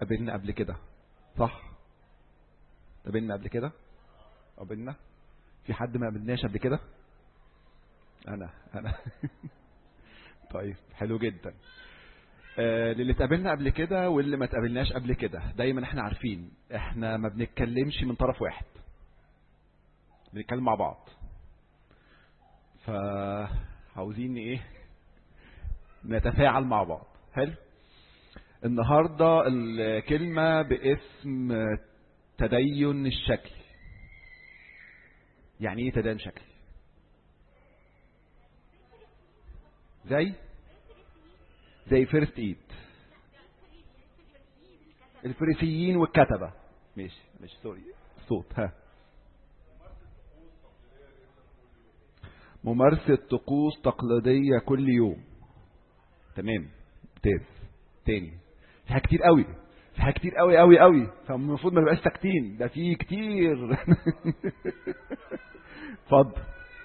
قابلنا قبل كده صح قابلنا قبل كده قابلنا في حد ما قابلناش قبل كده انا انا طيب حلو جدا آه للي اتقابلنا قبل كده واللي ما اتقابلناش قبل كده دايما احنا عارفين احنا ما بنتكلمش من طرف واحد بنتكلم مع بعض فعاوزين ايه نتفاعل مع بعض حلو النهاردة الكلمة باسم تدين الشكل يعني ايه تدين شكل زي زي فيرست ايد الفريسيين والكتبة ماشي ماشي سوري صوت ها ممارسة طقوس تقليدية كل يوم تمام ممتاز تاني في حاجات كتير قوي في حاجات كتير قوي قوي قوي فالمفروض ما نبقاش ساكتين ده في كتير اتفضل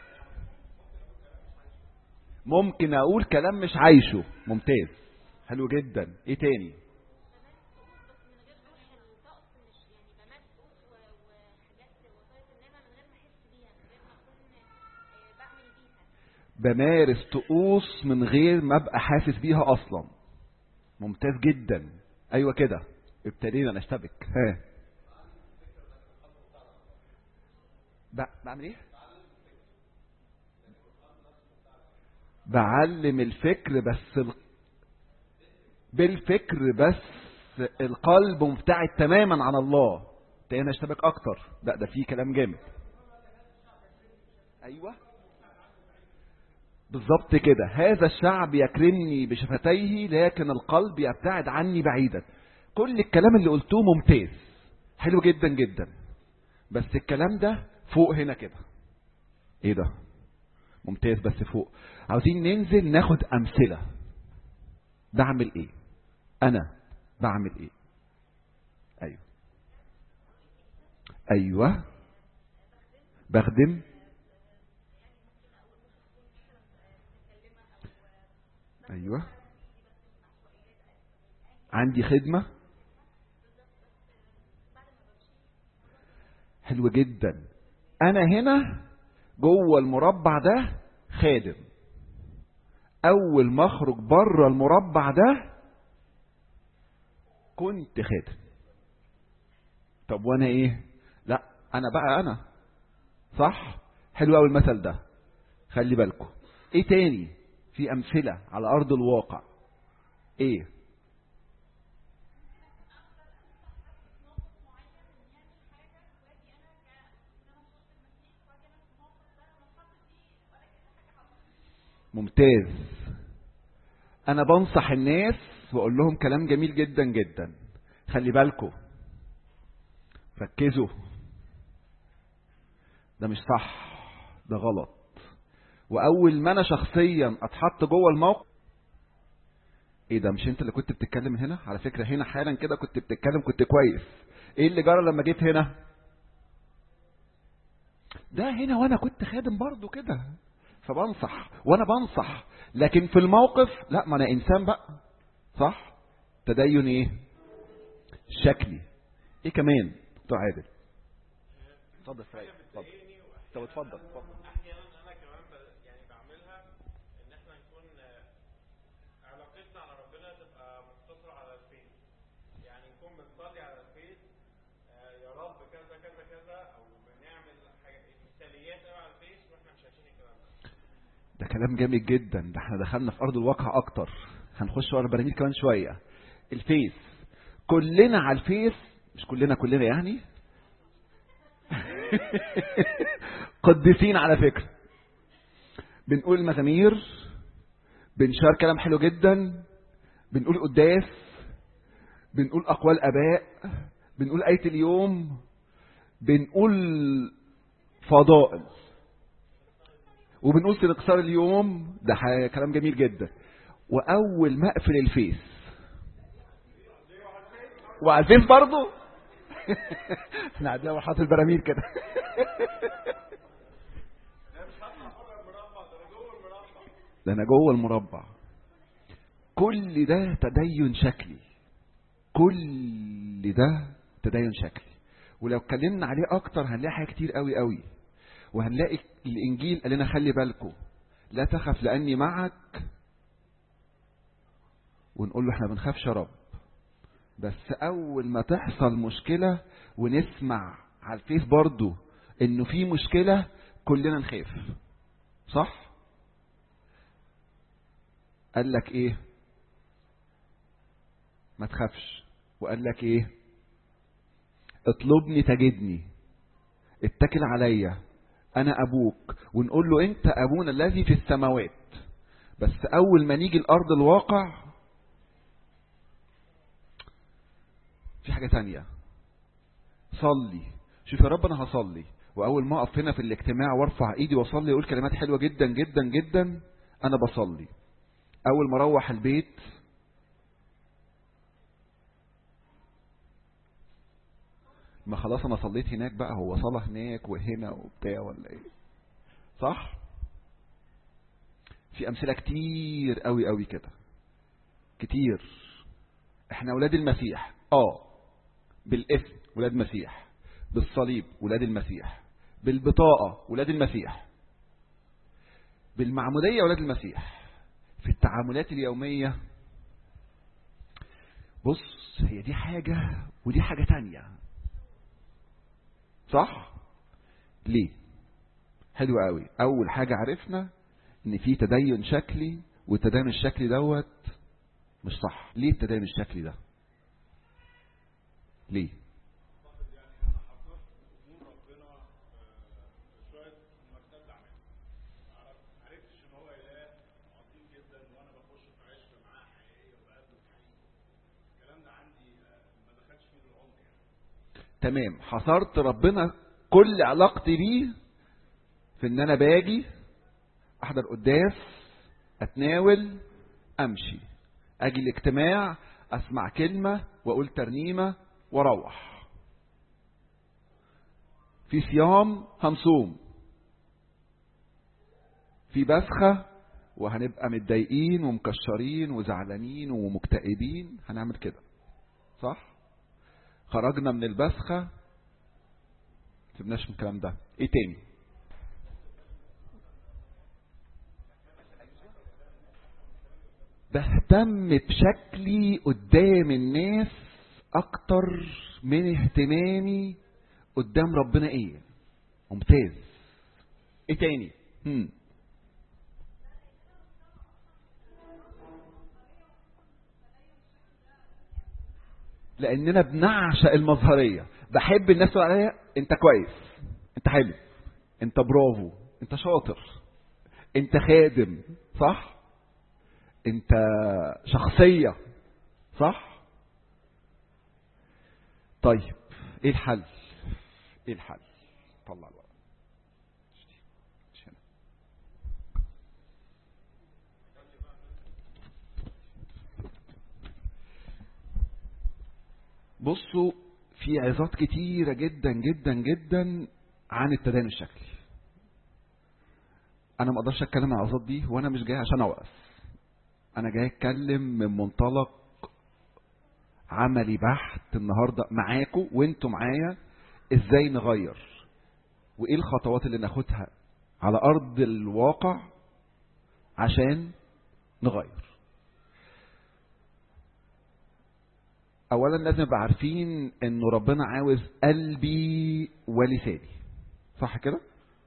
ممكن اقول كلام مش عايشه ممتاز حلو جدا ايه تاني بمارس طقوس من غير ما ابقى حاسس بيها اصلا ممتاز جدا ايوه كده ابتدينا نشتبك ها ب- بعمل ايه بعلم الفكر بس ال... بالفكر بس القلب مبتعد تماما عن الله ابتدينا نشتبك اكتر لا ده في كلام جامد ايوه بالظبط كده هذا الشعب يكرمني بشفتيه لكن القلب يبتعد عني بعيدا كل الكلام اللي قلتوه ممتاز حلو جدا جدا بس الكلام ده فوق هنا كده ايه ده ممتاز بس فوق عاوزين ننزل ناخد امثله بعمل ايه انا بعمل ايه ايوه ايوه بخدم ايوه عندي خدمة حلو جدا انا هنا جوه المربع ده خادم اول ما اخرج بره المربع ده كنت خادم طب وانا ايه لا انا بقى انا صح حلو قوي المثل ده خلي بالكم ايه تاني في امثله على ارض الواقع ايه ممتاز انا بنصح الناس واقول لهم كلام جميل جدا جدا خلي بالكم ركزوا ده مش صح ده غلط واول ما انا شخصيا اتحط جوه الموقف ايه ده مش انت اللي كنت بتتكلم هنا على فكره هنا حالا كده كنت بتتكلم كنت كويس ايه اللي جرى لما جيت هنا ده هنا وانا كنت خادم برضو كده فبنصح وانا بنصح لكن في الموقف لا ما انا انسان بقى صح تدين ايه شكلي ايه كمان دكتور عادل اتفضل فرايد اتفضل طب اتفضل اتفضل احيانا انا كمان ب- يعني بعملها ان احنا نكون آه، علاقتنا على ربنا تبقى مقتصره على الفيس يعني نكون بنصلي على الفيس آه، يا رب كذا كذا كذا او بنعمل حاجه مثاليات قوي على الفيس واحنا مش عايشين الكلام ده ده كلام جامد جدا ده احنا دخلنا في ارض الواقع اكتر هنخش ورا البراميل كمان شويه الفيس كلنا على الفيس مش كلنا كلنا يعني قديسين على فكره بنقول مزامير بنشار كلام حلو جدا بنقول قداس بنقول اقوال اباء بنقول ايه اليوم بنقول فضائل وبنقول سنكسار اليوم ده ح- كلام جميل جدا واول ما اقفل الفيس وعلى الفيس برضه احنا عندنا مرحله البراميل كده ده انا جوه المربع كل ده تدين شكلي كل ده تدين شكلي ولو اتكلمنا عليه اكتر هنلاقي حاجات كتير قوي قوي وهنلاقي الانجيل قال لنا خلي بالكم لا تخف لاني معك ونقول له احنا بنخافش يا رب بس اول ما تحصل مشكلة ونسمع على الفيس برضو انه في مشكلة كلنا نخاف صح قال لك ايه ما تخافش وقال لك ايه اطلبني تجدني اتكل عليا انا ابوك ونقول له انت ابونا الذي في السماوات بس اول ما نيجي الارض الواقع في حاجة تانية صلي شوف يا رب انا هصلي واول ما اقف هنا في الاجتماع وارفع ايدي واصلي اقول كلمات حلوة جدا جدا جدا انا بصلي اول ما اروح البيت ما خلاص انا صليت هناك بقى هو صلى هناك وهنا وبتاع ولا ايه صح في امثله كتير قوي قوي كده كتير احنا اولاد المسيح اه بالاسم ولاد مسيح بالصليب ولاد المسيح بالبطاقه ولاد المسيح بالمعموديه ولاد المسيح في التعاملات اليوميه بص هي دي حاجه ودي حاجه تانية صح ليه حلو قوي اول حاجة عرفنا ان في تدين شكلي والتدين الشكلي دوت مش صح ليه التدين الشكلي ده ليه تمام حصرت ربنا كل علاقتي بيه في ان انا باجي احضر قداس اتناول امشي اجي الاجتماع اسمع كلمة واقول ترنيمة واروح في صيام هنصوم في بسخة وهنبقى متضايقين ومكشرين وزعلانين ومكتئبين هنعمل كده صح خرجنا من البسخة سيبناش من الكلام ده ايه تاني بهتم بشكلي قدام الناس اكتر من اهتمامي قدام ربنا ايه ممتاز ايه تاني هم. لاننا بنعشق المظهريه بحب الناس تقول عليا انت كويس انت حلو انت برافو انت شاطر انت خادم صح انت شخصيه صح طيب ايه الحل ايه الحل طلع الورق مش هنا بصوا في عظات كتيرة جدا جدا جدا عن التدين الشكلي انا ما اقدرش اتكلم عن العظات دي وانا مش جاي عشان اوقف انا جاي اتكلم من منطلق عملي بحت النهارده معاكم وانتوا معايا ازاي نغير وايه الخطوات اللي ناخدها على ارض الواقع عشان نغير اولا لازم نبقى عارفين انه ربنا عاوز قلبي ولساني صح كده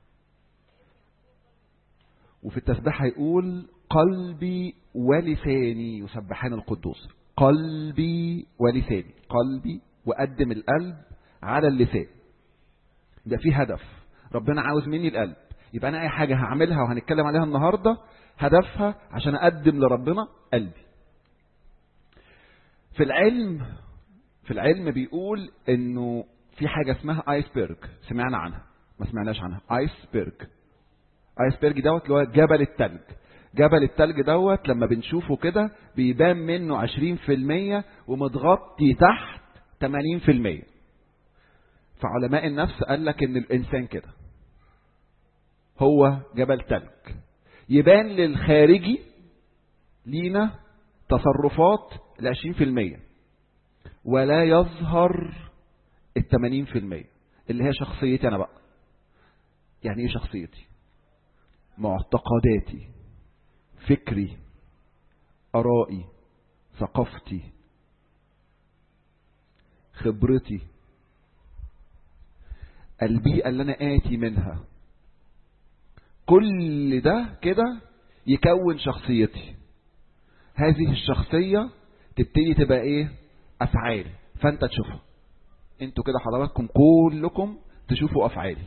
وفي التسبيح هيقول قلبي ولساني يسبحان القدوس قلبي ولساني قلبي وقدم القلب على اللسان يبقى في هدف ربنا عاوز مني القلب يبقى انا اي حاجه هعملها وهنتكلم عليها النهارده هدفها عشان اقدم لربنا قلبي في العلم في العلم بيقول انه في حاجه اسمها ايسبرج سمعنا عنها ما سمعناش عنها ايسبرج ايسبرج دوت اللي هو جبل التلج جبل التلج دوت لما بنشوفه كده بيبان منه 20% ومتغطي تحت 80% فعلماء النفس قال لك ان الانسان كده هو جبل تلج يبان للخارجي لينا تصرفات ال 20% ولا يظهر التمانين في المية اللي هي شخصيتي أنا بقى يعني إيه شخصيتي معتقداتي فكري آرائي ثقافتي خبرتي البيئة اللي أنا آتي منها كل ده كده يكون شخصيتي هذه الشخصية تبتدي تبقى ايه افعال فانت تشوفها انتوا كده حضراتكم كلكم تشوفوا افعالي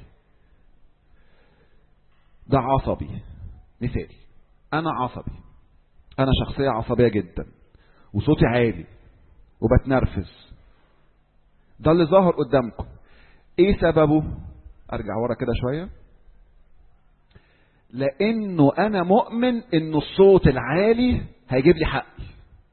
ده عصبي مثالي انا عصبي انا شخصية عصبية جدا وصوتي عالي وبتنرفز ده اللي ظاهر قدامكم ايه سببه ارجع ورا كده شوية لانه انا مؤمن ان الصوت العالي هيجيب لي حقي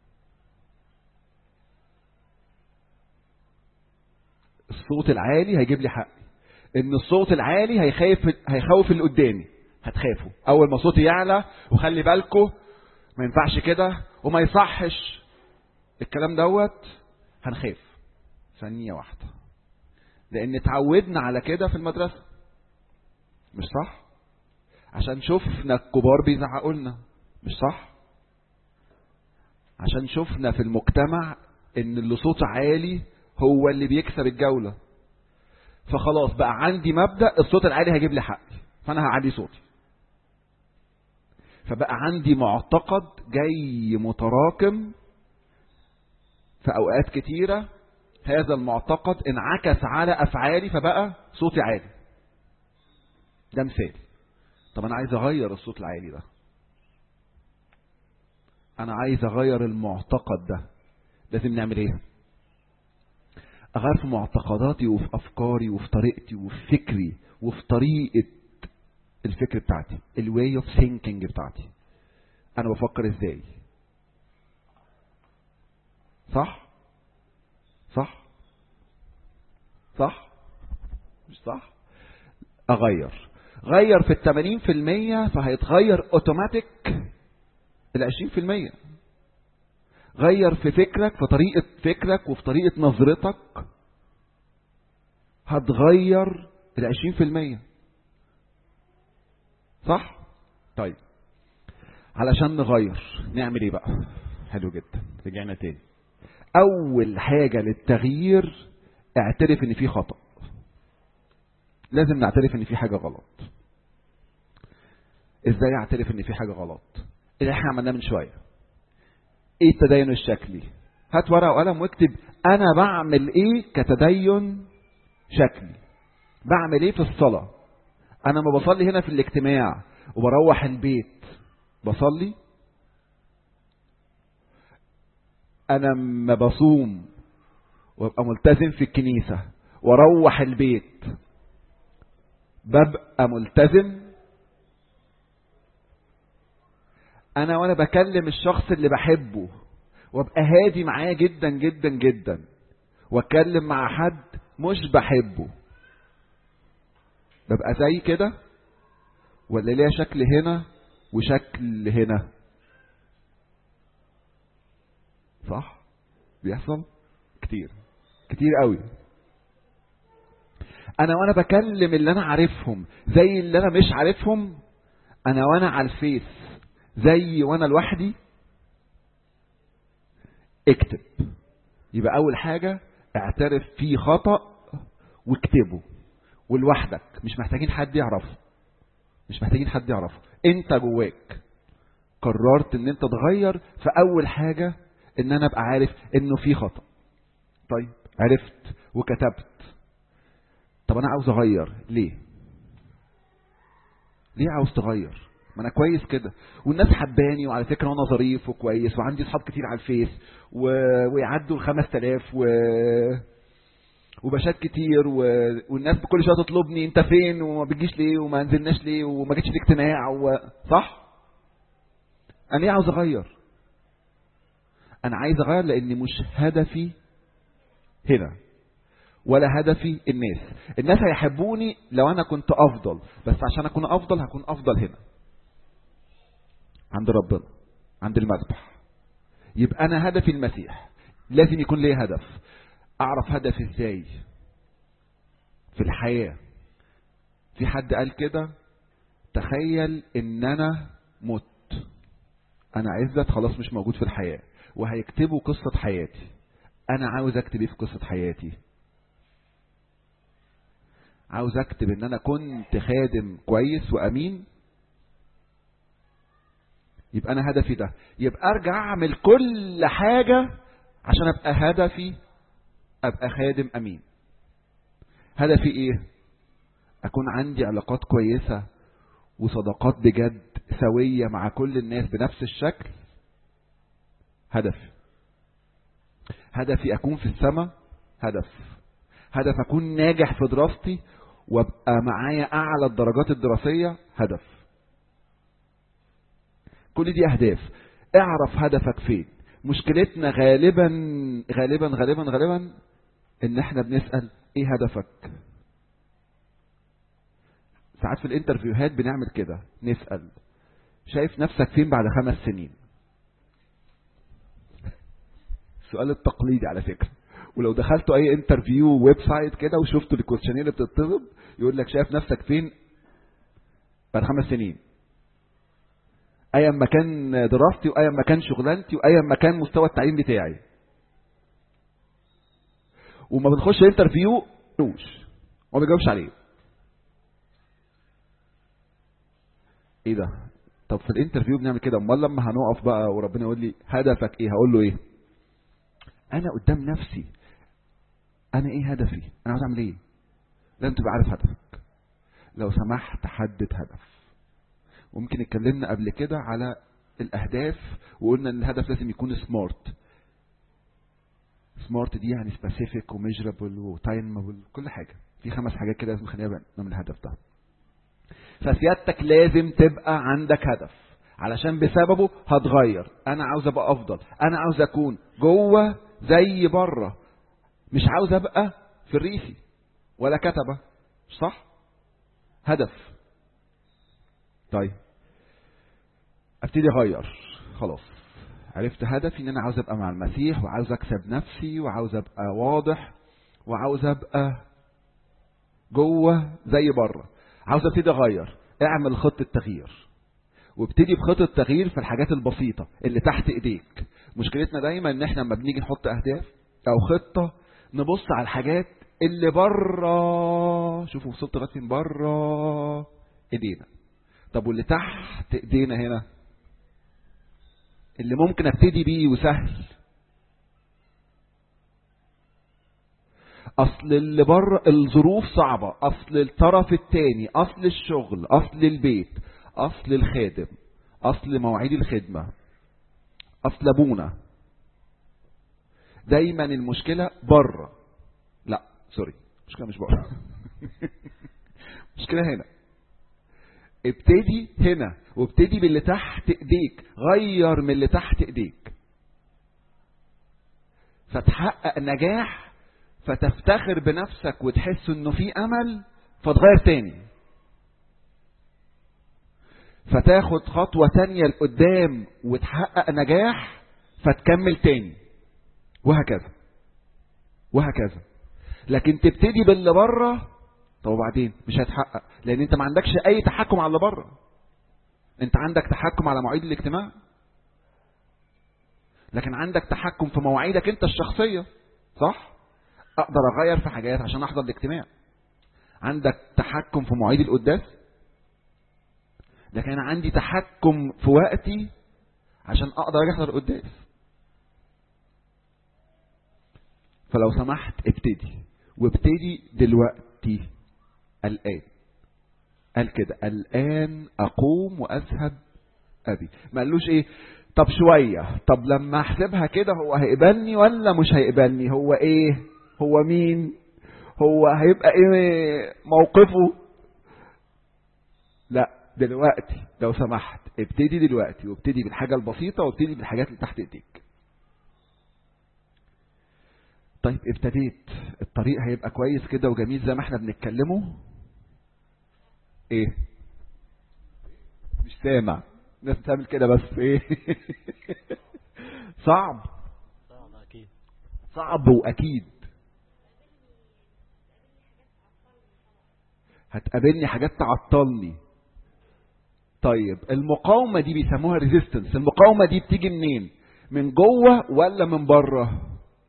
الصوت العالي هيجيب لي حقي ان الصوت العالي هيخاف هيخوف اللي قدامي هتخافوا اول ما صوتي يعلى وخلي بالكم ما ينفعش كده وما يصحش الكلام دوت هنخاف ثانية واحدة لان اتعودنا على كده في المدرسة مش صح عشان شفنا الكبار بيزعقوا لنا مش صح عشان شفنا في المجتمع ان اللي صوته عالي هو اللي بيكسب الجولة فخلاص بقى عندي مبدأ الصوت العالي هيجيب لي حقي فانا هعلي صوتي فبقى عندي معتقد جاي متراكم في اوقات كتيرة هذا المعتقد انعكس على افعالي فبقى صوتي عالي ده مثال طب انا عايز اغير الصوت العالي ده انا عايز اغير المعتقد ده لازم نعمل ايه اغير في معتقداتي وفي افكاري وفي طريقتي وفي فكري وفي طريقه الفكر بتاعتي الواي اوف ثينكينج بتاعتي انا بفكر ازاي صح صح صح مش صح اغير غير في التمانين في المية فهيتغير اوتوماتيك العشرين في المية غير في فكرك في طريقة فكرك وفي طريقة نظرتك هتغير العشرين في المية صح؟ طيب علشان نغير نعمل ايه بقى حلو جدا رجعنا تاني اول حاجة للتغيير اعترف ان في خطأ لازم نعترف ان في حاجة غلط ازاي اعترف ان في حاجة غلط اللي احنا عملناه من شوية ايه التدين الشكلي هات ورقة وقلم واكتب انا بعمل ايه كتدين شكلي بعمل ايه في الصلاة انا ما بصلي هنا في الاجتماع وبروح البيت بصلي انا ما بصوم وابقى ملتزم في الكنيسة واروح البيت ببقى ملتزم انا وانا بكلم الشخص اللي بحبه وابقى هادي معاه جدا جدا جدا واتكلم مع حد مش بحبه ببقى زي كده ولا ليها شكل هنا وشكل هنا صح بيحصل كتير كتير قوي انا وانا بكلم اللي انا عارفهم زي اللي انا مش عارفهم انا وانا على الفيس زي وانا لوحدي اكتب يبقى اول حاجة اعترف في خطأ واكتبه ولوحدك مش محتاجين حد يعرفه مش محتاجين حد يعرفه انت جواك قررت ان انت تغير فاول حاجة ان انا ابقى عارف انه في خطأ طيب عرفت وكتبت طب انا عاوز اغير ليه ليه عاوز تغير ما انا كويس كده والناس حباني وعلى فكره انا ظريف وكويس وعندي اصحاب كتير على الفيس و... ويعدوا ال 5000 و وبشات كتير و... والناس كل شويه تطلبني انت فين وما بتجيش ليه وما نزلناش ليه وما جيتش الاجتماع و... صح انا ليه عاوز اغير انا عايز اغير لان مش هدفي هنا ولا هدفي الناس الناس هيحبوني لو انا كنت افضل بس عشان اكون افضل هكون افضل هنا عند ربنا عند المذبح يبقى انا هدفي المسيح لازم يكون لي هدف اعرف هدفي ازاي في الحياة في حد قال كده تخيل ان انا مت انا عزت خلاص مش موجود في الحياة وهيكتبوا قصة حياتي انا عاوز اكتب ايه في قصة حياتي عاوز اكتب ان انا كنت خادم كويس وامين يبقى انا هدفي ده يبقى ارجع اعمل كل حاجة عشان ابقى هدفي ابقى خادم امين هدفي ايه اكون عندي علاقات كويسة وصداقات بجد سوية مع كل الناس بنفس الشكل هدفي هدفي اكون في السماء هدف هدف اكون ناجح في دراستي وابقى معايا اعلى الدرجات الدراسية هدف كل دي اهداف اعرف هدفك فين مشكلتنا غالبا غالبا غالبا غالبا ان احنا بنسأل ايه هدفك ساعات في الانترفيوهات بنعمل كده نسأل شايف نفسك فين بعد خمس سنين السؤال التقليدي على فكرة ولو دخلتوا اي انترفيو ويب سايت كده وشفتوا الكويشنير اللي بتطلب يقول لك شايف نفسك فين بعد خمس سنين ايا ما كان دراستي وايا ما كان شغلانتي وايا ما كان مستوى التعليم بتاعي وما بنخش انترفيو نوش وما بيجاوبش عليه ايه ده طب في الانترفيو بنعمل كده امال لما هنقف بقى وربنا يقول لي هدفك ايه هقول له ايه انا قدام نفسي انا ايه هدفي انا عاوز اعمل ايه لازم تبقى عارف هدفك لو سمحت حدد هدف وممكن اتكلمنا قبل كده على الاهداف وقلنا ان الهدف لازم يكون سمارت سمارت دي يعني سبيسيفيك وميجرابل وتايمبل كل حاجه في خمس حاجات كده لازم نخليها بالنا من الهدف ده فسيادتك لازم تبقى عندك هدف علشان بسببه هتغير انا عاوز ابقى افضل انا عاوز اكون جوه زي بره مش عاوز ابقى في الريسي ولا كتبه صح هدف طيب ابتدي اغير خلاص عرفت هدفي ان انا عاوز ابقى مع المسيح وعاوز اكسب نفسي وعاوز ابقى واضح وعاوز ابقى جوه زي بره عاوز ابتدي اغير اعمل خطه تغيير وابتدي بخطه تغيير في الحاجات البسيطه اللي تحت ايديك مشكلتنا دايما ان احنا لما بنيجي نحط اهداف او خطه نبص على الحاجات اللي بره شوفوا وصلت لغايه فين بره ايدينا طب واللي تحت ايدينا هنا اللي ممكن ابتدي بيه وسهل اصل اللي بره الظروف صعبه اصل الطرف الثاني اصل الشغل اصل البيت اصل الخادم اصل مواعيد الخدمه اصل ابونا دايما المشكله بره لا سوري المشكله مش بره المشكله هنا ابتدي هنا وابتدي باللي تحت ايديك غير من اللي تحت ايديك فتحقق نجاح فتفتخر بنفسك وتحس انه في امل فتغير تاني فتاخد خطوة تانية لقدام وتحقق نجاح فتكمل تاني وهكذا وهكذا لكن تبتدي باللي بره طب وبعدين مش هتحقق لان انت ما عندكش اي تحكم على اللي بره انت عندك تحكم على مواعيد الاجتماع لكن عندك تحكم في مواعيدك انت الشخصية صح اقدر اغير في حاجات عشان احضر الاجتماع عندك تحكم في مواعيد القداس لكن انا عندي تحكم في وقتي عشان اقدر اجي احضر القداس فلو سمحت ابتدي وابتدي دلوقتي الان قال كده الان اقوم واذهب ابي ما قالوش ايه طب شويه طب لما احسبها كده هو هيقبلني ولا مش هيقبلني هو ايه هو مين هو هيبقى ايه موقفه لا دلوقتي لو سمحت ابتدي دلوقتي وابتدي بالحاجه البسيطه وابتدي بالحاجات اللي تحت ايديك طيب ابتديت الطريق هيبقى كويس كده وجميل زي ما احنا بنتكلمه ايه مش سامع الناس بتعمل كده بس ايه صعب صعب اكيد صعب واكيد هتقابلني حاجات تعطلني طيب المقاومة دي بيسموها ريزيستنس المقاومة دي بتيجي منين من جوه ولا من بره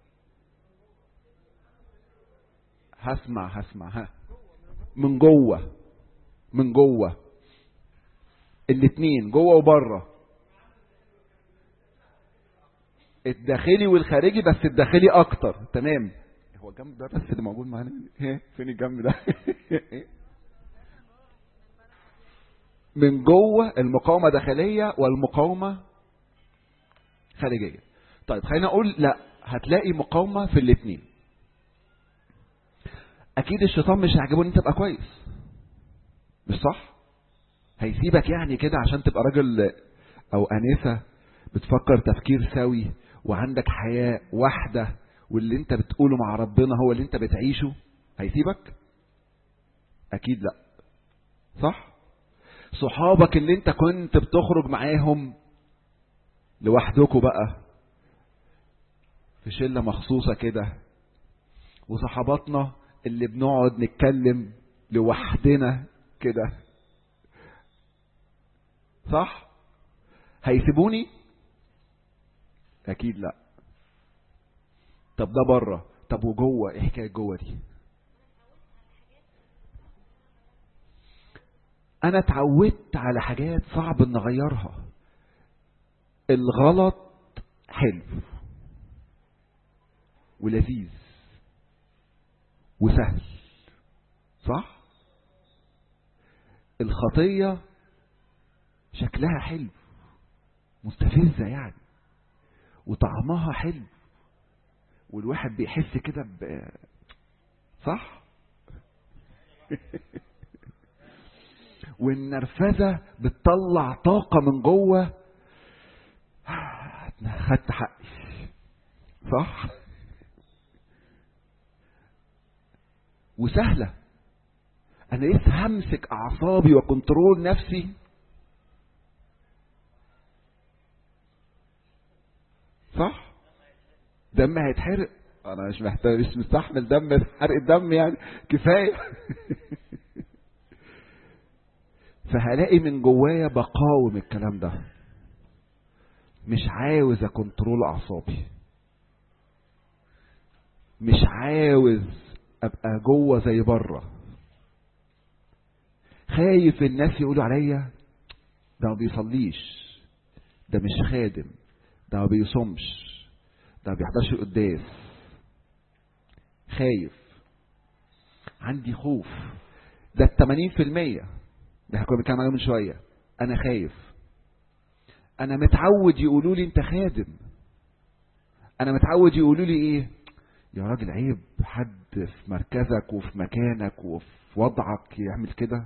هسمع هسمع ها من جوه من جوه الاتنين جوه وبره الداخلي والخارجي بس الداخلي اكتر تمام هو الجنب ده بس اللي موجود معانا ايه فين الجنب ده من جوه المقاومه داخليه والمقاومه خارجيه طيب خلينا اقول لا هتلاقي مقاومه في الاثنين اكيد الشيطان مش هيعجبه ان انت تبقى كويس مش صح هيسيبك يعني كده عشان تبقى راجل او انسه بتفكر تفكير سوي وعندك حياه واحده واللي انت بتقوله مع ربنا هو اللي انت بتعيشه هيسيبك اكيد لا صح صحابك اللي انت كنت بتخرج معاهم لوحدكوا بقى في شله مخصوصه كده وصحاباتنا اللي بنقعد نتكلم لوحدنا كده صح هيسيبوني اكيد لا طب ده بره طب وجوه ايه حكايه جوه دي انا اتعودت على حاجات صعب ان اغيرها الغلط حلو ولذيذ وسهل صح الخطيه شكلها حلو مستفزه يعني وطعمها حلو والواحد بيحس كده ب صح والنرفزة بتطلع طاقة من جوه خدت حقي صح وسهلة أنا لسه همسك أعصابي وكنترول نفسي صح دم هيتحرق انا مش محتاج مش مستحمل دم حرق الدم يعني كفايه فهلاقي من جوايا بقاوم الكلام ده مش عاوز اكنترول اعصابي مش عاوز ابقى جوه زي بره خايف الناس يقولوا عليا ده ما بيصليش ده مش خادم ده ما بيصومش ده ما بيحضرش القداس خايف عندي خوف ده التمانين في المية ده احنا كنا بنتكلم عليه من شوية أنا خايف أنا متعود يقولوا لي أنت خادم أنا متعود يقولوا لي إيه يا راجل عيب حد في مركزك وفي مكانك وفي وضعك يعمل كده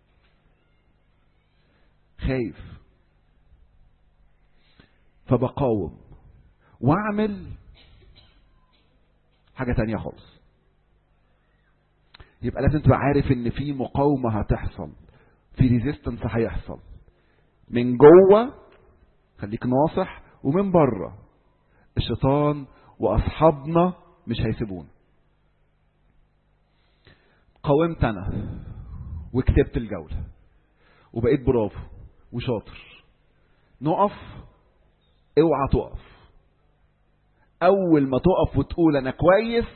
خايف فبقاوم واعمل حاجة تانية خالص يبقى لازم تبقى عارف ان في مقاومة هتحصل في ريزيستنس هيحصل من جوه خليك ناصح ومن بره الشيطان واصحابنا مش هيسيبونا قاومت انا وكسبت الجولة وبقيت برافو وشاطر نقف اوعى تقف اول ما تقف وتقول انا كويس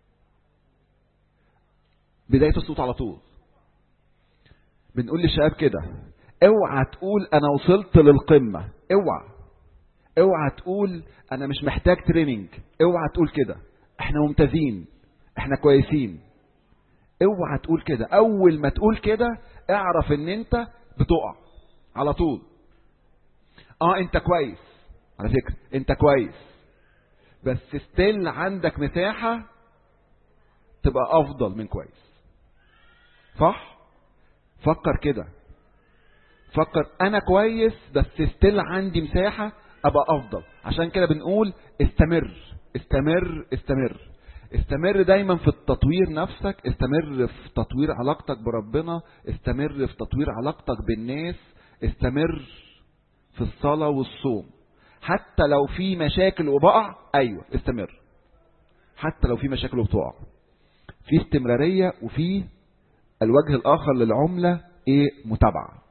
بداية الصوت على طول بنقول للشباب كده اوعى تقول انا وصلت للقمة اوعى اوعى تقول انا مش محتاج تريننج اوعى تقول كده احنا ممتازين احنا كويسين اوعى تقول كده اول ما تقول كده اعرف ان انت بتقع على طول اه انت كويس على فكرة انت كويس بس ستيل عندك مساحة تبقى افضل من كويس صح فكر كده فكر انا كويس بس ستيل عندي مساحة ابقى افضل عشان كده بنقول استمر استمر استمر استمر دايما في التطوير نفسك استمر في تطوير علاقتك بربنا استمر في تطوير علاقتك بالناس استمر في الصلاة والصوم حتى لو في مشاكل وبقع ايوه استمر حتى لو في مشاكل وبتقع في استمرارية وفي الوجه الاخر للعملة ايه متابعة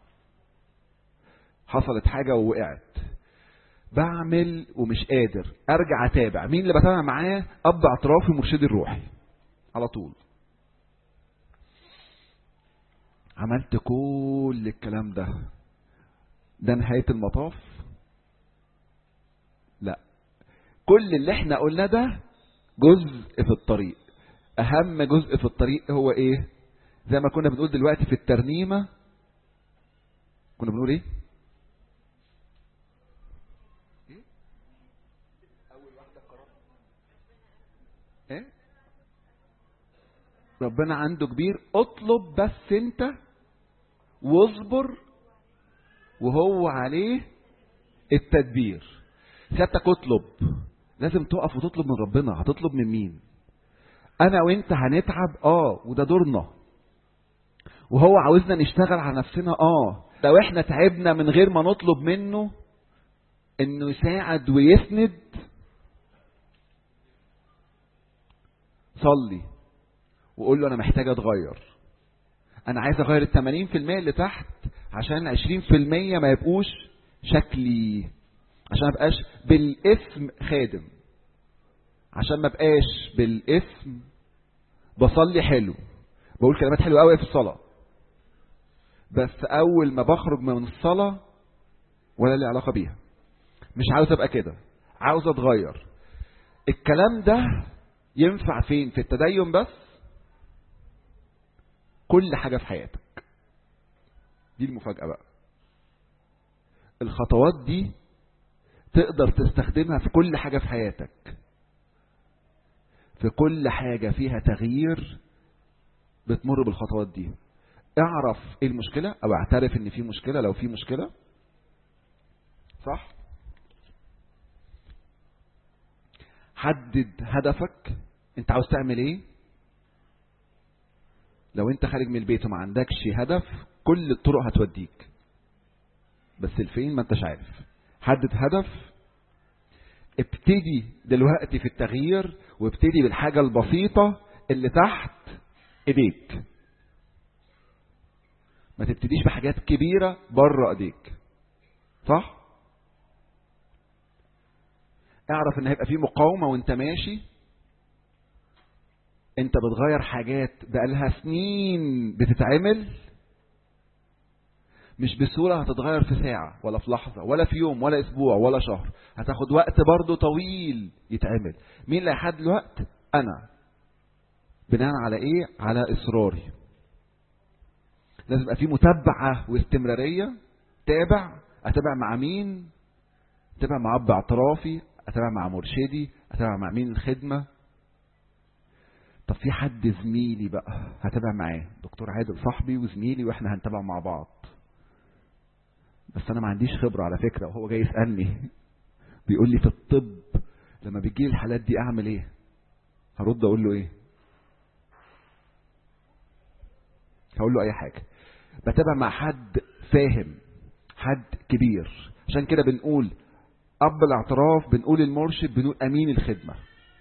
حصلت حاجة ووقعت بعمل ومش قادر ارجع اتابع مين اللي بتابع معاه اب اعترافي مرشدي الروحي على طول عملت كل الكلام ده ده نهاية المطاف لا كل اللي احنا قلنا ده جزء في الطريق اهم جزء في الطريق هو ايه زي ما كنا بنقول دلوقتي في الترنيمة كنا بنقول ايه ايه ربنا عنده كبير اطلب بس انت واصبر وهو عليه التدبير سيادتك اطلب لازم تقف وتطلب من ربنا هتطلب من مين انا وانت هنتعب اه وده دورنا وهو عاوزنا نشتغل على نفسنا اه لو احنا تعبنا من غير ما نطلب منه انه يساعد ويسند صلي وقول له انا محتاج اتغير انا عايز اغير ال 80% اللي تحت عشان 20% ما يبقوش شكلي عشان ما ابقاش بالاسم خادم عشان ما ابقاش بالاسم بصلي حلو بقول كلمات حلوه قوي في الصلاه بس اول ما بخرج من الصلاه ولا لي علاقه بيها مش عاوز ابقى كده عاوز اتغير الكلام ده ينفع فين في التدين بس كل حاجة في حياتك دي المفاجأة بقى الخطوات دي تقدر تستخدمها في كل حاجة في حياتك في كل حاجة فيها تغيير بتمر بالخطوات دي اعرف ايه المشكلة او اعترف ان في مشكلة لو في مشكلة صح حدد هدفك انت عاوز تعمل ايه لو انت خارج من البيت وما عندكش هدف كل الطرق هتوديك بس الفين ما انتش عارف حدد هدف ابتدي دلوقتي في التغيير وابتدي بالحاجة البسيطة اللي تحت ايديك ما تبتديش بحاجات كبيرة بره ايديك صح اعرف ان هيبقى في مقاومة وانت ماشي انت بتغير حاجات بقالها سنين بتتعمل مش بسهولة هتتغير في ساعة ولا في لحظة ولا في يوم ولا اسبوع ولا شهر هتاخد وقت برضه طويل يتعمل مين اللي هيحدد الوقت انا بناء على ايه على اصراري لازم يبقى في متابعة واستمرارية تابع اتابع مع مين اتابع مع اب اعترافي اتابع مع مرشدي اتابع مع مين الخدمه طب في حد زميلي بقى هتابع معاه دكتور عادل صاحبي وزميلي واحنا هنتابع مع بعض بس انا ما عنديش خبره على فكره وهو جاي يسالني بيقول لي في الطب لما بتجي لي الحالات دي اعمل ايه هرد اقول له ايه هقول له اي حاجه بتابع مع حد فاهم حد كبير عشان كده بنقول اب الاعتراف بنقول المرشد بنقول امين الخدمه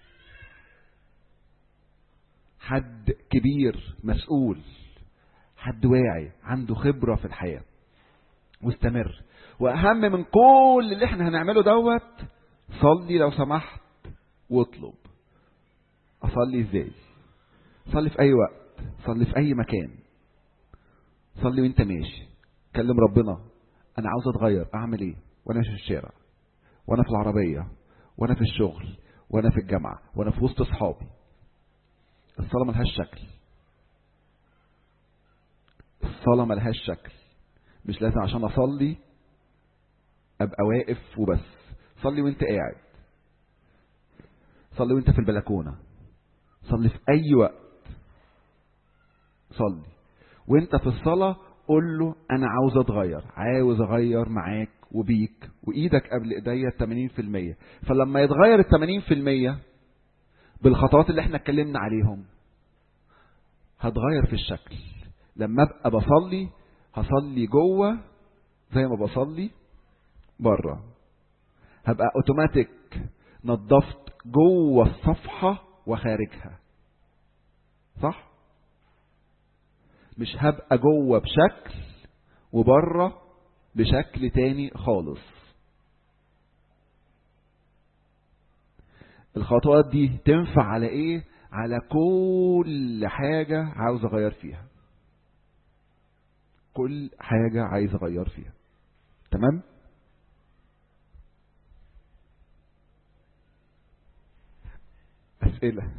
حد كبير مسؤول حد واعي عنده خبرة في الحياة واستمر واهم من كل اللي احنا هنعمله دوت صلي لو سمحت واطلب اصلي ازاي صلي في اي وقت صلي في اي مكان صلي وانت ماشي كلم ربنا انا عاوز اتغير اعمل ايه وانا ماشي في الشارع وانا في العربية وانا في الشغل وانا في الجامعة وانا في وسط اصحابي الصلاة ملهاش شكل الصلاة ملهاش شكل مش لازم عشان أصلي أبقى واقف وبس صلي وانت قاعد صلي وانت في البلكونة صلي في أي وقت صلي وانت في الصلاة قول له أنا عاوز أتغير عاوز أغير معاك وبيك وإيدك قبل إيديا 80% فلما يتغير ال 80% بالخطوات اللي احنا اتكلمنا عليهم هتغير في الشكل لما ابقى بصلي هصلي جوه زي ما بصلي بره هبقى اوتوماتيك نظفت جوه الصفحة وخارجها صح مش هبقى جوه بشكل وبره بشكل تاني خالص الخطوات دي تنفع على ايه على كل حاجة عاوز اغير فيها كل حاجة عايز اغير فيها تمام اسئلة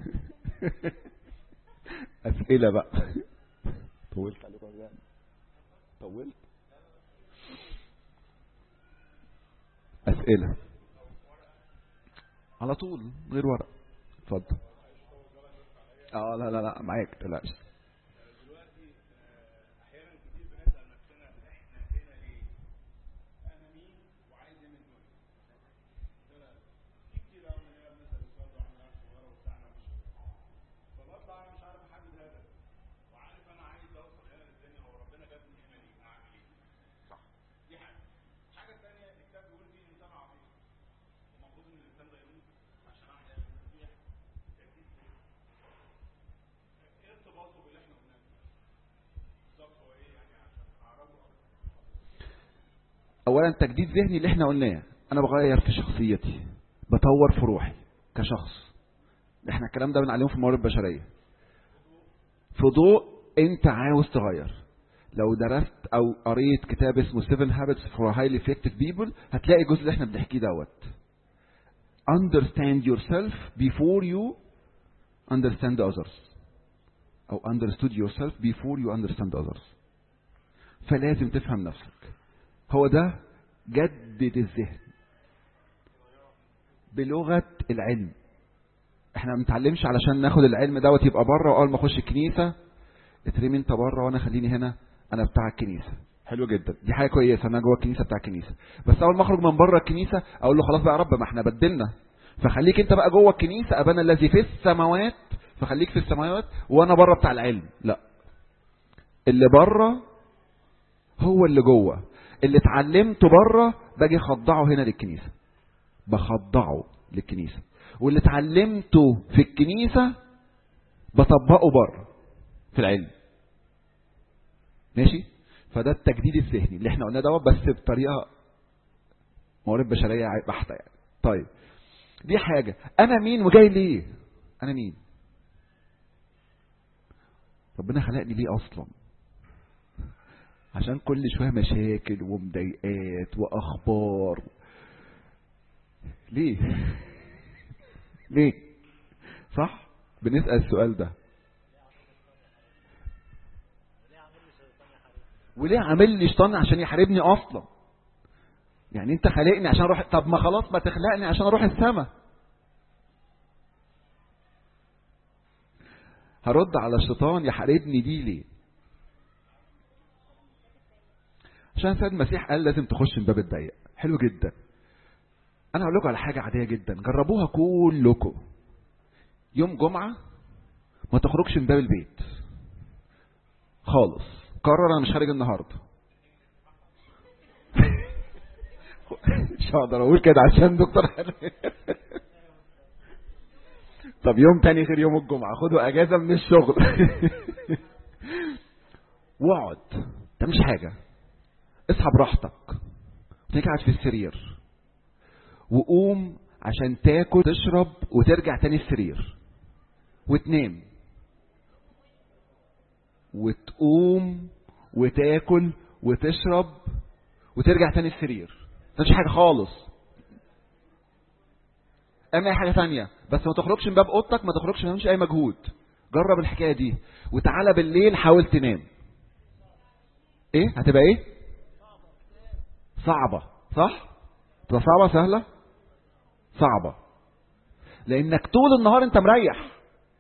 اسئلة بقى طولت عليكم يعني طولت اسئلة على طول من غير ورق اتفضل اه لا لا لا معاك تقلقش اولا تجديد ذهني اللي احنا قلناه انا بغير في شخصيتي بطور في روحي كشخص احنا الكلام ده بنعلمه في الموارد البشريه في ضوء انت عاوز تغير لو درست او قريت كتاب اسمه 7 habits for highly effective people هتلاقي الجزء اللي احنا بنحكيه دوت understand yourself before you understand others او understood yourself before you understand others فلازم تفهم نفسك هو ده جدد الذهن بلغة العلم احنا ما بنتعلمش علشان ناخد العلم دوت يبقى بره واول ما اخش الكنيسة اترمي انت بره وانا خليني هنا انا بتاع الكنيسة حلو جدا دي حاجة كويسة انا جوه الكنيسة بتاع الكنيسة بس اول ما اخرج من بره الكنيسة اقول له خلاص بقى يا رب ما احنا بدلنا فخليك انت بقى جوه الكنيسة ابانا الذي في السماوات فخليك في السماوات وانا بره بتاع العلم لا اللي بره هو اللي جوه اللي اتعلمته بره باجي اخضعه هنا للكنيسه بخضعه للكنيسه واللي اتعلمته في الكنيسه بطبقه بره في العلم ماشي فده التجديد الذهني اللي احنا قلناه دوت بس بطريقه موارد بشريه بحته يعني طيب دي حاجه انا مين وجاي ليه انا مين ربنا خلقني ليه اصلا عشان كل شويه مشاكل ومضايقات واخبار ليه ليه صح بنسال السؤال ده وليه عامل لي شيطان عشان يحاربني اصلا يعني انت خلقني عشان اروح طب ما خلاص ما تخلقني عشان اروح السما هرد على الشيطان يحاربني دي ليه عشان سيد المسيح قال لازم تخش من باب الضيق حلو جدا انا هقول لكم على حاجه عاديه جدا جربوها كلكم يوم جمعه ما تخرجش من باب البيت خالص قرر انا مش خارج النهارده مش هقدر اقول كده عشان دكتور طب يوم تاني غير يوم الجمعه خدوا اجازه من الشغل واقعد ده مش حاجه اصحى براحتك تقعد في السرير وقوم عشان تاكل تشرب وترجع تاني السرير وتنام وتقوم وتاكل وتشرب وترجع تاني السرير ده مش حاجه خالص اما اي حاجه ثانيه بس ما تخرجش من باب اوضتك ما تخرجش ما تعملش اي مجهود جرب الحكايه دي وتعالى بالليل حاول تنام ايه هتبقى ايه صعبة صح؟ تبقى صعبة سهلة؟ صعبة لأنك طول النهار أنت مريح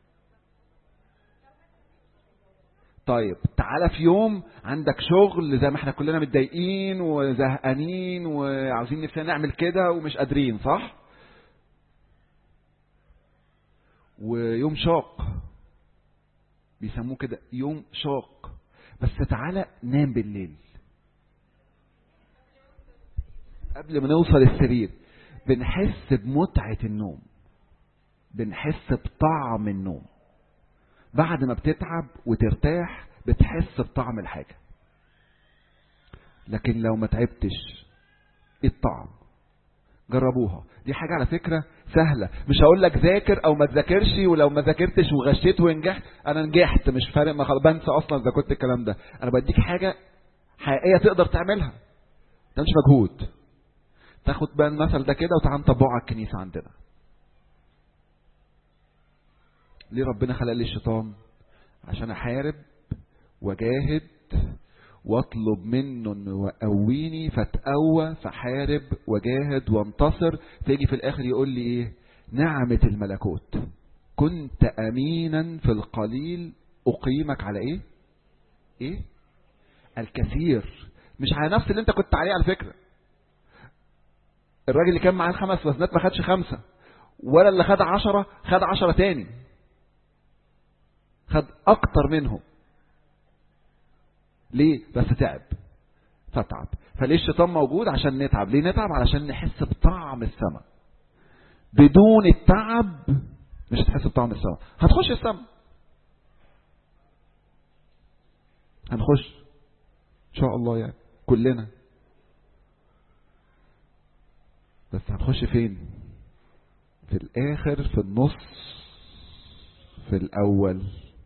طيب تعالى في يوم عندك شغل زي ما احنا كلنا متضايقين وزهقانين وعاوزين نفسنا نعمل كده ومش قادرين صح؟ ويوم شاق بيسموه كده يوم شاق بس تعالى نام بالليل قبل ما نوصل السرير بنحس بمتعة النوم بنحس بطعم النوم بعد ما بتتعب وترتاح بتحس بطعم الحاجة لكن لو ما تعبتش ايه الطعم جربوها دي حاجة على فكرة سهلة مش هقول لك ذاكر او ما تذاكرش ولو ما ذاكرتش وغشيت ونجحت انا نجحت مش فارق ما خلاص بنسى اصلا اذا كنت الكلام ده انا بديك حاجة حقيقية تقدر تعملها ده مش مجهود تاخد بقى المثل ده كده وتعال نطبقه على الكنيسة عندنا ليه ربنا خلق لي الشيطان عشان احارب واجاهد واطلب منه انه يقويني فاتقوى فحارب واجاهد وانتصر فيجي في الاخر يقول لي ايه نعمة الملكوت كنت امينا في القليل اقيمك على ايه ايه الكثير مش على نفس اللي انت كنت عليه على فكرة الراجل اللي كان معاه الخمس وزنات ما خدش خمسة ولا اللي خد عشرة خد عشرة تاني خد اكتر منهم ليه بس تعب فتعب فليه الشيطان موجود عشان نتعب ليه نتعب علشان نحس بطعم السماء بدون التعب مش هتحس بطعم السماء هتخش السماء هنخش ان شاء الله يعني كلنا بس هنخش فين في الاخر في النص في الاول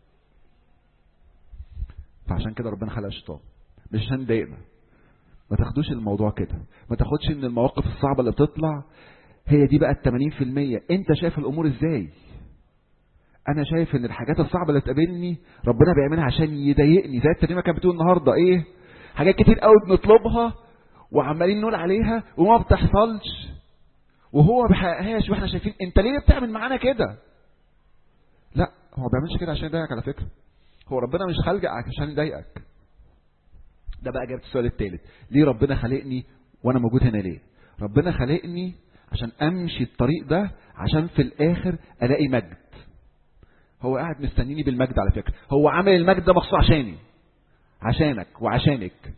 فعشان كده ربنا خلق الشيطان مش عشان يضايقنا ما تاخدوش الموضوع كده ما تاخدش ان المواقف الصعبة اللي بتطلع هي دي بقى التمانين في المية انت شايف الامور ازاي انا شايف ان الحاجات الصعبة اللي تقابلني ربنا بيعملها عشان يضايقني زي الترنيمة كانت بتقول النهاردة ايه حاجات كتير قوي بنطلبها وعمالين نقول عليها وما بتحصلش وهو ما بيحققهاش واحنا شايفين انت ليه بتعمل معانا كده لا هو ما بيعملش كده عشان يضايقك على فكره هو ربنا مش خلقك عشان يضايقك ده بقى جابت السؤال الثالث ليه ربنا خلقني وانا موجود هنا ليه ربنا خلقني عشان امشي الطريق ده عشان في الاخر الاقي مجد هو قاعد مستنيني بالمجد على فكره هو عامل المجد ده مخصوص عشاني عشانك وعشانك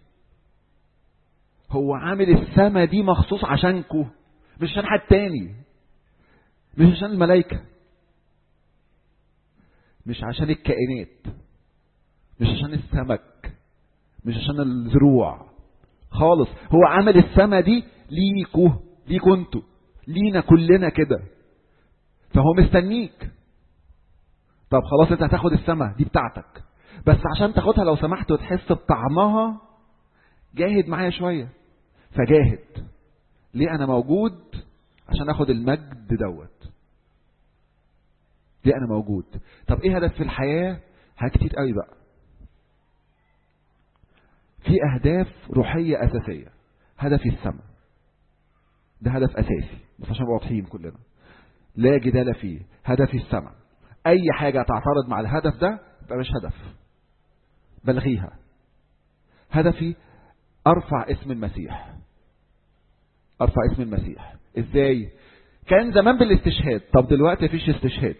هو عامل السما دي مخصوص عشانكو مش عشان حد تاني مش عشان الملائكة مش عشان الكائنات مش عشان السمك مش عشان الزروع خالص هو عمل السما دي ليكو ليكو انتوا لينا كلنا كده فهو مستنيك طب خلاص انت هتاخد السما دي بتاعتك بس عشان تاخدها لو سمحت وتحس بطعمها جاهد معايا شوية فجاهد ليه انا موجود عشان اخد المجد دوت ليه انا موجود طب ايه هدف في الحياة حاجات كتير قوي بقى في اهداف روحية اساسية هدفي السماء ده هدف اساسي بس عشان نبقى واضحين كلنا لا جدال فيه هدفي السماء اي حاجة تعترض مع الهدف ده يبقى مش هدف بلغيها هدفي ارفع اسم المسيح ارفع اسم المسيح ازاي كان زمان بالاستشهاد طب دلوقتي مفيش استشهاد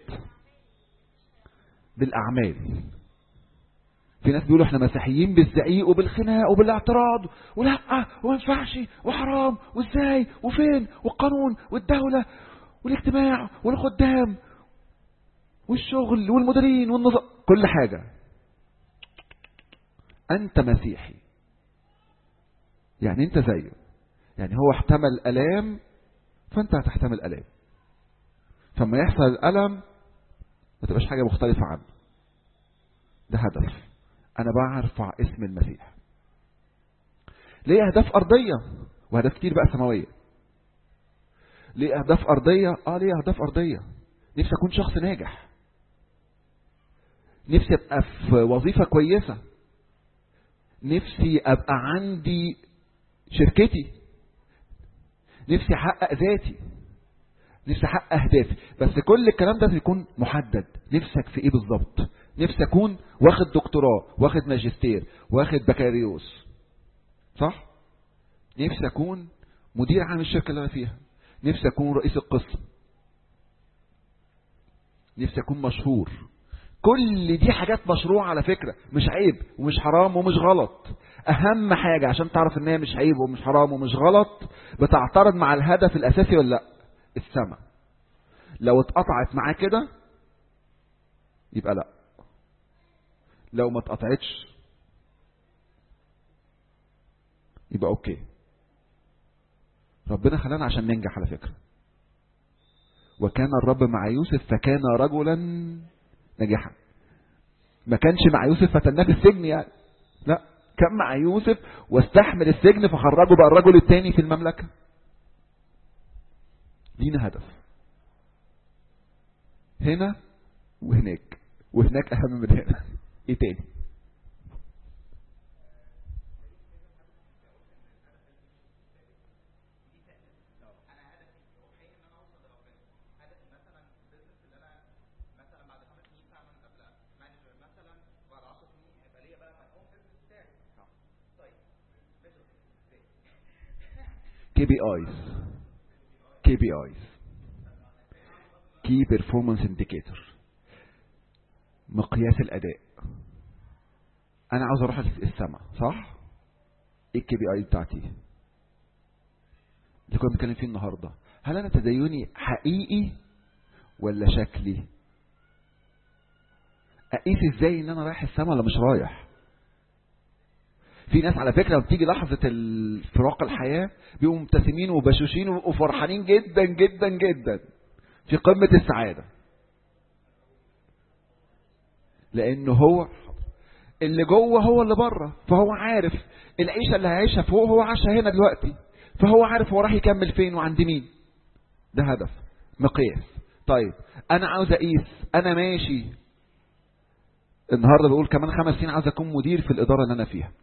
بالاعمال في ناس بيقولوا احنا مسيحيين بالزعيق وبالخناق وبالاعتراض ولا وما ينفعش وحرام وازاي وفين والقانون والدولة والاجتماع والخدام والشغل والمديرين والنظام كل حاجة انت مسيحي يعني انت زيه يعني هو احتمل الام فانت هتحتمل الام فما يحصل الالم ما تبقاش حاجة مختلفة عنه ده هدف انا برفع اسم المسيح ليه اهداف ارضية واهداف كتير بقى سماوية ليه اهداف ارضية اه ليه اهداف ارضية نفسي اكون شخص ناجح نفسي ابقى في وظيفة كويسة نفسي ابقى عندي شركتي نفسي احقق ذاتي نفسي احقق اهدافي بس كل الكلام ده يكون محدد نفسك في ايه بالظبط نفسي اكون واخد دكتوراه واخد ماجستير واخد بكالوريوس صح نفسي اكون مدير عام الشركه اللي انا فيها نفسي اكون رئيس القسم نفسي اكون مشهور كل دي حاجات مشروعة على فكرة مش عيب ومش حرام ومش غلط اهم حاجة عشان تعرف ان هي مش عيب ومش حرام ومش غلط بتعترض مع الهدف الاساسي ولا لا السماء لو اتقطعت معاه كده يبقى لا لو ما اتقطعتش يبقى اوكي ربنا خلانا عشان ننجح على فكرة وكان الرب مع يوسف فكان رجلا ناجحا ما كانش مع يوسف فتناه في السجن يعني لا كان مع يوسف واستحمل السجن فخرجه بقى الرجل الثاني في المملكة لينا هدف هنا وهناك وهناك أهم من هنا ايه تاني كي بي ايز كي بي ايز كي بيرفورمانس انديكيتور مقياس الاداء انا عاوز اروح السماء صح ايه الكي بي اي بتاعتي اللي كنا بنتكلم فيه النهارده هل انا تديني حقيقي ولا شكلي اقيس ازاي ان انا رايح السماء ولا مش رايح في ناس على فكره لما بتيجي لحظه فراق الحياه بيبقوا مبتسمين وبشوشين وفرحانين جدا جدا جدا في قمه السعاده لانه هو اللي جوه هو اللي بره فهو عارف العيشه اللي هيعيشها فوق هو عاشها هنا دلوقتي فهو عارف هو راح يكمل فين وعند مين ده هدف مقياس طيب انا عاوز اقيس انا ماشي النهارده بقول كمان خمس سنين عاوز اكون مدير في الاداره اللي انا فيها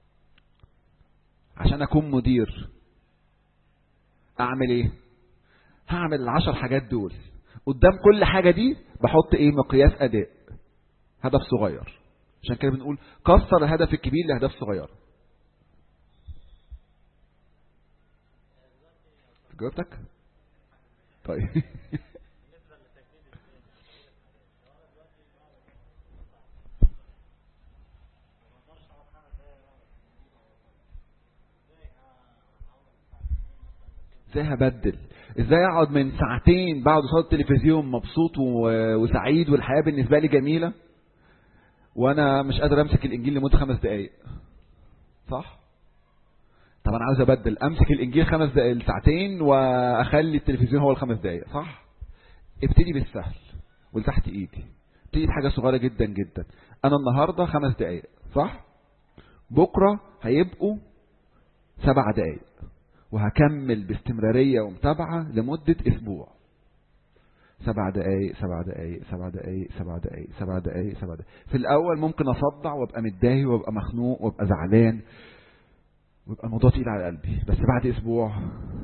عشان اكون مدير اعمل ايه هعمل العشر حاجات دول قدام كل حاجه دي بحط ايه مقياس اداء هدف صغير عشان كده بنقول كسر الهدف الكبير لاهداف صغيره جاوبتك طيب ازاي هبدل ازاي اقعد من ساعتين بعد قصاد التلفزيون مبسوط وسعيد والحياه بالنسبه لي جميله وانا مش قادر امسك الانجيل لمده خمس دقائق صح طب انا عاوز ابدل امسك الانجيل خمس دقائق ساعتين واخلي التلفزيون هو الخمس دقائق صح ابتدي بالسهل ولتحت ايدي ابتدي بحاجه صغيره جدا جدا انا النهارده خمس دقائق صح بكره هيبقوا سبع دقائق وهكمل باستمرارية ومتابعة لمدة أسبوع سبع دقايق سبع دقايق سبع دقايق سبع دقايق سبع دقايق سبع دقايق في الأول ممكن أصدع وأبقى متضايق وأبقى مخنوق وأبقى زعلان ويبقى الموضوع تقيل على قلبي بس بعد أسبوع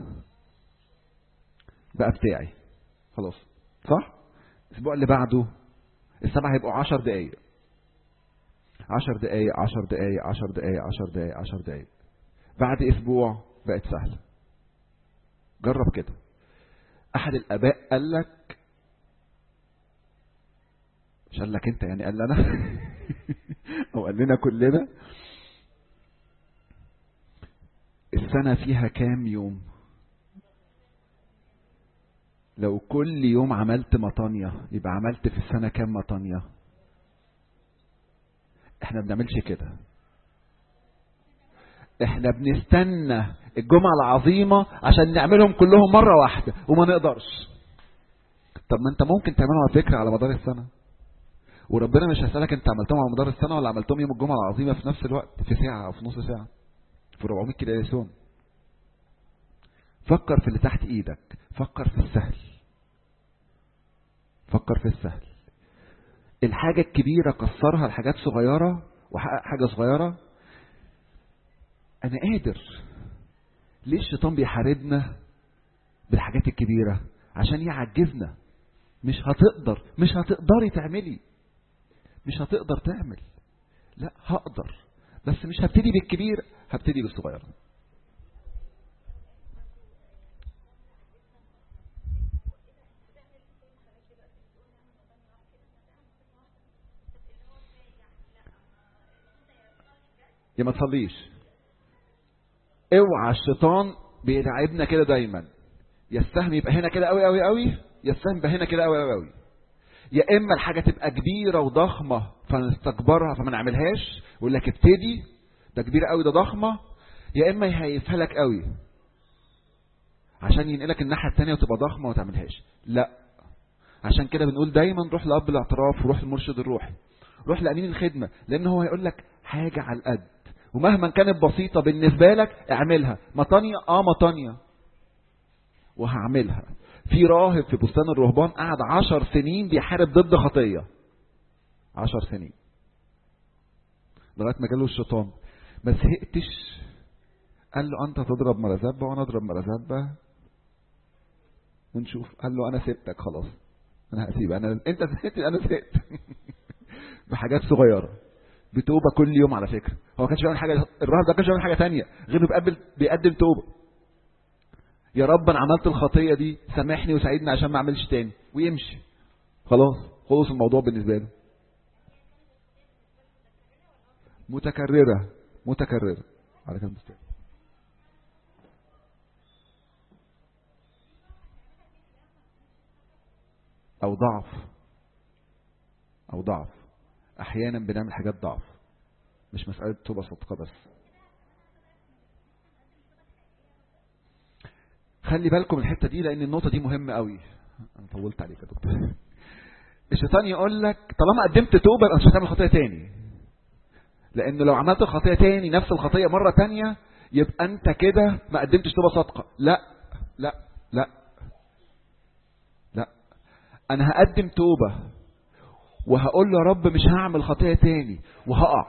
بقى بتاعي خلاص صح؟ الأسبوع اللي بعده السبعة هيبقوا عشر دقايق عشر دقايق عشر دقايق عشر دقايق عشر دقايق عشر دقايق بعد أسبوع بقت سهلة جرب كده أحد الآباء قال لك مش قال لك أنت يعني قال لنا أو قال لنا كلنا السنة فيها كام يوم لو كل يوم عملت مطانية يبقى عملت في السنة كام مطانية احنا بنعملش كده احنا بنستنى الجمعة العظيمة عشان نعملهم كلهم مرة واحدة وما نقدرش طب ما انت ممكن تعملهم على فكرة على مدار السنة وربنا مش هيسألك انت عملتهم على مدار السنة ولا عملتهم يوم الجمعة العظيمة في نفس الوقت في ساعة او في نص ساعة في 400 كيلو يسون فكر في اللي تحت ايدك فكر في السهل فكر في السهل الحاجة الكبيرة كسرها لحاجات صغيرة وحقق حاجة صغيرة أنا قادر ليه الشيطان بيحاربنا بالحاجات الكبيرة عشان يعجزنا مش هتقدر مش هتقدري تعملي مش هتقدر تعمل لا هقدر بس مش هبتدي بالكبير هبتدي بالصغير يا ما تصليش اوعى الشيطان بيلعبنا كده دايما يا السهم يبقى هنا كده قوي قوي قوي يا السهم يبقى هنا كده قوي قوي قوي يا اما الحاجه تبقى كبيره وضخمه فنستكبرها فما نعملهاش ويقول لك ابتدي ده كبيره قوي ده ضخمه يا اما يهيفها لك قوي عشان ينقلك الناحيه الثانيه وتبقى ضخمه وما تعملهاش لا عشان كده بنقول دايما روح لاب الاعتراف وروح للمرشد الروحي روح لامين الخدمه لان هو هيقول لك حاجه على القد ومهما كانت بسيطه بالنسبه لك اعملها مطانيه اه مطانيه وهعملها في راهب في بستان الرهبان قعد عشر سنين بيحارب ضد خطيه عشر سنين لغايه ما جاله الشيطان ما زهقتش قال له انت تضرب مرزبه وانا اضرب مرزبه ونشوف قال له انا سبتك خلاص انا هسيب انا انت زهقت انا زهقت بحاجات صغيره بتوبه كل يوم على فكره هو ما كانش بيعمل حاجه الراهب ده ما كانش بيعمل حاجه ثانيه غير انه بيقبل بيقدم توبه يا رب انا عملت الخطيه دي سامحني وساعدني عشان ما اعملش تاني ويمشي خلاص خلص الموضوع بالنسبه له متكرره متكرره على كلام مستقبل. او ضعف او ضعف احيانا بنعمل حاجات ضعف مش مساله توبه صدقه بس خلي بالكم الحته دي لان النقطه دي مهمه قوي انا طولت عليك يا دكتور الشيطان يقول لك طالما قدمت توبه يبقى مش هتعمل خطيه تاني لانه لو عملت الخطيه تاني نفس الخطيه مره تانية يبقى انت كده ما قدمتش توبه صادقه لا لا لا لا انا هقدم توبه وهقول له يا رب مش هعمل خطيه تاني وهقع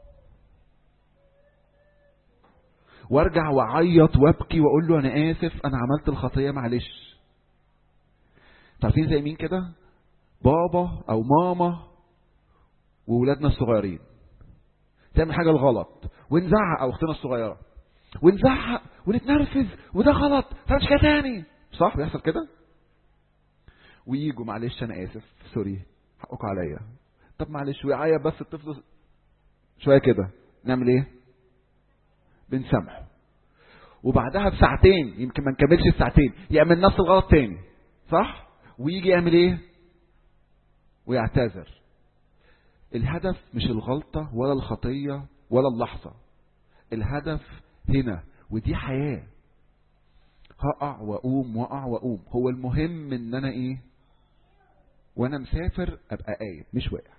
وارجع واعيط وابكي واقول له انا اسف انا عملت الخطيه معلش عارفين زي مين كده بابا او ماما وولادنا الصغيرين تعمل حاجه الغلط ونزعق او اختنا الصغيره ونزعق ونتنرفز وده غلط تعملش كده تاني صح بيحصل كده ويجوا معلش انا اسف سوري حقك عليا طب معلش ويعيط بس الطفل شويه كده نعمل ايه بنسامحه وبعدها بساعتين يمكن ما نكملش الساعتين يعمل نفس الغلط تاني صح ويجي يعمل ايه ويعتذر الهدف مش الغلطة ولا الخطية ولا اللحظة الهدف هنا ودي حياة هقع واقوم واقع واقوم هو المهم ان انا ايه وانا مسافر ابقى قايم مش واقع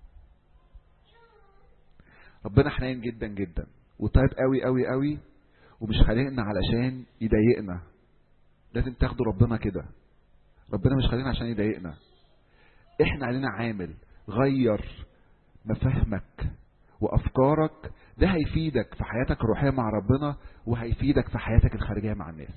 ربنا حنين جدا جدا وطيب قوي قوي قوي ومش خالقنا علشان يضايقنا لازم تاخدوا ربنا كده ربنا مش خالقنا عشان يضايقنا احنا علينا عامل غير مفاهمك وافكارك ده هيفيدك في حياتك الروحيه مع ربنا وهيفيدك في حياتك الخارجيه مع الناس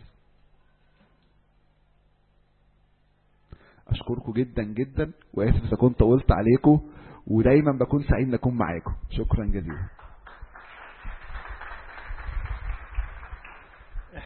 اشكركم جدا جدا واسف اذا كنت طولت عليكم ودايما بكون سعيد ان اكون معاكم شكرا جزيلا